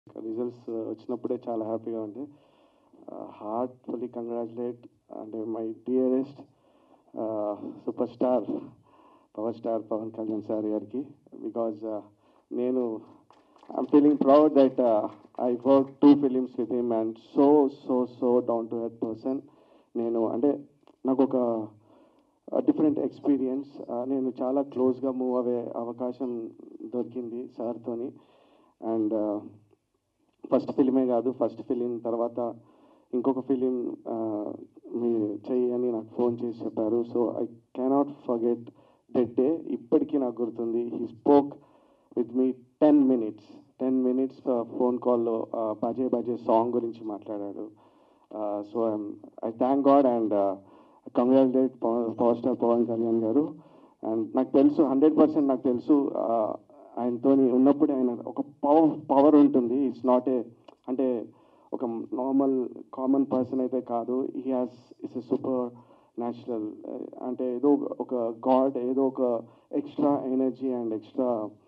results వచ్చినప్పుడే చాలా హ్యాపీగా ఉంది హార్ట్ ఫుల్లీ కంగ్రాచులేట్ అంటే my dearest super star power star Pawan Kalyan sir గారికి బికాజ్ నేను I'm feeling proud that I work two films with him and so so so down to earth person నేను అంటే నాకు ఒక డిఫరెంట్ ఎక్స్పీరియన్స్ నేను చాలా క్లోజ్గా మూవ్ అయ్యే అవకాశం దొరికింది సార్తోని అండ్ ఫస్ట్ ఫిలిమే కాదు ఫస్ట్ ఫిలిం తర్వాత ఇంకొక ఫిలిం మీ చెయ్యి అని నాకు ఫోన్ చేసి చెప్పారు so I cannot forget that day ఇప్పటికీ నాకు గుర్తుంది he spoke with me ten minutes ten minutes phone కాల్లో బజే బజే సాంగ్ గురించి మాట్లాడాడు so I thank God and congratulate power star Pawan Kalyan గారు అండ్ నాకు తెలుసు హండ్రెడ్ పర్సెంట్ నాకు తెలుసు ఆయనతో ఉన్నప్పుడే ఆయన ఒక పవర్ పవర్ ఉంటుంది ఇట్స్ నాట్ ఏ అంటే ఒక నార్మల్ కామన్ పర్సన్ అయితే కాదు he has it's a super natural అంటే ఏదో ఒక గాడ్ ఏదో ఒక extra energy and extra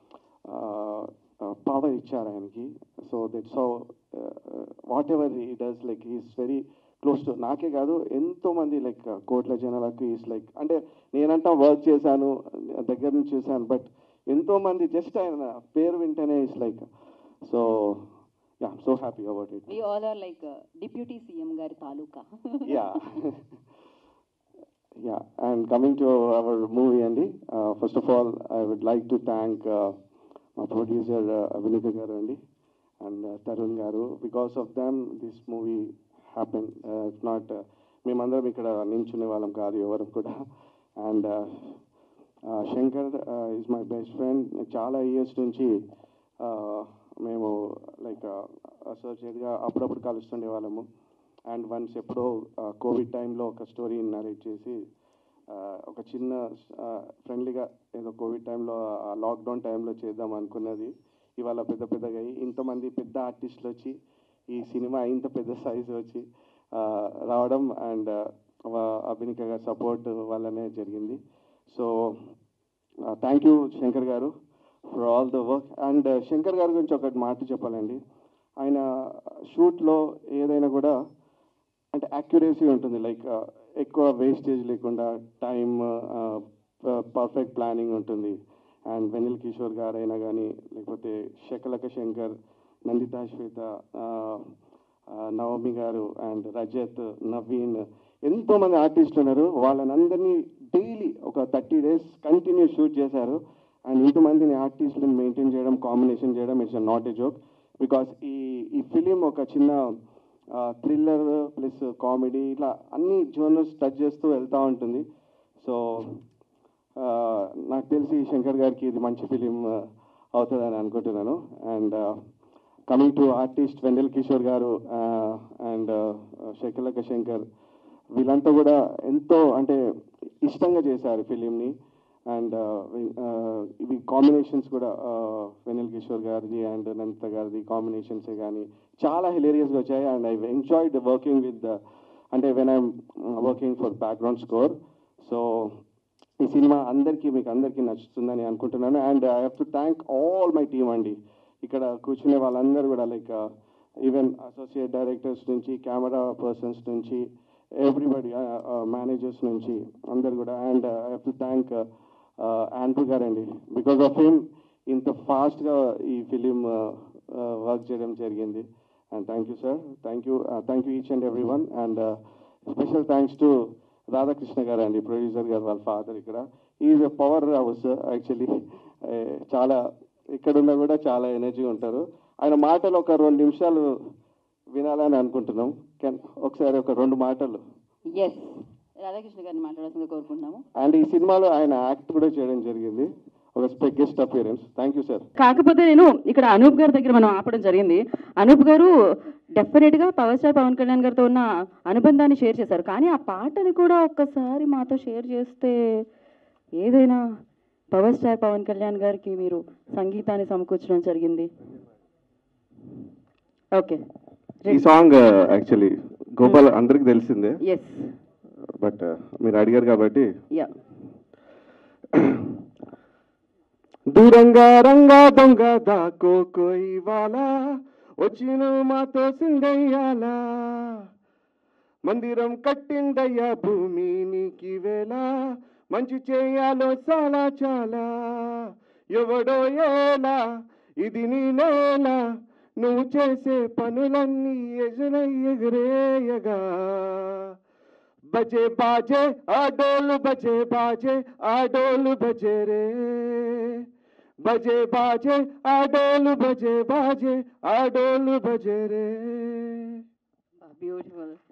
power ఇచ్చారు ఆయనకి so that's how whatever ఈ does like he's very close to నాకే కాదు ఎంతో మంది లైక్ కోట్ల జనాలకు ఈస్ లైక్ అంటే నేనంటా వర్క్ చేశాను దగ్గర నుంచి చూశాను బట్ ఎంతో మంది జస్ట్ ఆయన పేరు వింటేనే is like so ya so happy about it we all are like deputy CM గారి తాలూకా ya ya and coming to our movie అండి first of all I would like to thank మా producer Abhinita గారు అండి అండ్ తరుణ్ గారు because of them this movie happen if not మేమందరం ఇక్కడ నించునే వాళ్ళం కాదు ఎవరు కూడా and Shankar is my best friend చాలా ఇయర్స్ నుంచి మేము లైక్ అసోసియేట్గా అప్పుడప్పుడు కలుస్తుండే వాళ్ళము అండ్ వన్స్ ఎప్పుడో కోవిడ్ టైంలో ఒక స్టోరీ నరేట్ చేసి ఒక చిన్న ఫ్రెండ్లీగా ఏదో కోవిడ్ టైంలో లాక్డౌన్ టైంలో చేద్దాం అనుకున్నది ఇవాళ పెద్ద పెద్దగా అయ్యి ఇంతమంది పెద్ద ఆర్టిస్టులు వచ్చి ఈ సినిమా ఇంత పెద్ద సైజు వచ్చి రావడం అండ్ అభినిక గారి సపోర్ట్ వల్లనే జరిగింది సో థ్యాంక్ యూ శంకర్ గారు for all the work and Shankar గారి గురించి ఒకటి మాట చెప్పాలండి ఆయన షూట్లో ఏదైనా కూడా అంటే యాక్యురసీ ఉంటుంది లైక్ ఎక్కువ వేస్టేజ్ లేకుండా టైం పర్ఫెక్ట్ ప్లానింగ్ ఉంటుంది అండ్ వెనిల్ కిషోర్ గారు అయినా కానీ లేకపోతే శకలక శంకర్ నందితా శ్వేత నవమి గారు అండ్ రజత్ నవీన్ ఎంతోమంది ఆర్టిస్టులు ఉన్నారు వాళ్ళనందరినీ డైలీ ఒక థర్టీ డేస్ కంటిన్యూ షూట్ చేశారు అండ్ ఇంతమందిని ఆర్టిస్టులను మెయింటైన్ చేయడం కాంబినేషన్ చేయడం it's not a joke because ఈ ఈ ఫిలిం ఒక చిన్న థ్రిల్లర్ ప్లస్ కామెడీ ఇట్లా అన్ని జోనర్స్ టచ్ చేస్తూ వెళ్తూ ఉంటుంది సో నాకు తెలిసి శంకర్ గారికి ఇది మంచి ఫిలిం అవుతుందని అనుకుంటున్నాను and coming to artist Vennela Kishore గారు అండ్ శకలక శంకర్ వీళ్ళంతా కూడా ఎంతో అంటే ఇష్టంగా చేశారు ఫిలింని అండ్ ఇవి కాంబినేషన్స్ కూడా వెనిల్ కిషోర్ గారిది అండ్ నందిత గారిది కాంబినేషన్సే కానీ చాలా హిలేరియస్గా వచ్చాయి and I enjoyed working with అంటే when I'm working for background score so ఈ సినిమా అందరికీ మీకు అందరికీ నచ్చుతుందని అనుకుంటున్నాను and I have to thank all my team అండి ఇక్కడ కూర్చునే వాళ్ళందరూ కూడా లైక్ ఈవెన్ అసోసియేట్ డైరెక్టర్స్ నుంచి కెమెరా పర్సన్స్ నుంచి ఎవ్రీబడి మేనేజర్స్ నుంచి అందరు కూడా and I have to thank Andrew గారండి బికాస్ ఆఫ్ హిమ్ ఇంత ఫాస్ట్గా ఈ ఫిలిం వర్క్ చేయడం జరిగింది and thank you sir thank you thank you each and every one and special thanks to Radhakrishna గారు అండి ప్రొడ్యూసర్ గారు వాళ్ళ ఫాదర్ ఇక్కడ is a power house actually చాలా ఎక్కడున్నా కూడా చాలా ఎనర్జీ ఉంటారు ఆయన మాటలు ఒక రెండు నిమిషాలు వినాలని అనుకుంటున్నాం కెన్ ఒకసారి ఒక రెండు మాటలు ఎస్ రాధాకృష్ణ గారిని మాట్లాడాల్సిందిగా కోరుకుంటున్నాము అండ్ ఈ సినిమాలో ఆయన యాక్ట్ కూడా చేయడం జరిగింది ఒక special guest appearance thank you sir కాకపోతే నేను ఇక్కడ అనూప్ గారి దగ్గర మనం ఆపడం జరిగింది అనూప్ గారు డెఫినెట్ గా పవర్ స్టార్ పవన్ కళ్యాణ్ గారితో ఉన్న అనుబంధాన్ని షేర్ చేశారు కానీ ఆ పాటని కూడా ఒక్కసారి మాతో షేర్ చేస్తే ఏదైనా పవర్ స్టార్ పవన్ కళ్యాణ్ గారికి మీరు సంగీతాన్ని సమకూర్చడం జరిగింది ఓకే ఈ సాంగ్ యాక్చువల్లీ గోపాల్ అందరికి తెలిసిందే ఎస్ బట్ మీరు అడిగారు కాబట్టి యా దూరంగా రంగా దొంగ దాకో కోయి వాలా వచ్చిన మాతో సింగయ్యాలా మందిరం కట్టిందయ్యా భూమి నీకి వేళ మంచి చేయాలో చాలా చాలా ఎవడో ఏలా ఇది నీ నేల నువ్వు చేసే పనులన్నీ ఎజునై ఎగిరేయగా బజే బాజే ఆడోలు బజే బాజే ఆడోలు బజే రే బజే బాజే ఆడోలు బజే బాజే ఆడోలు బజే రే బ్యూటిఫుల్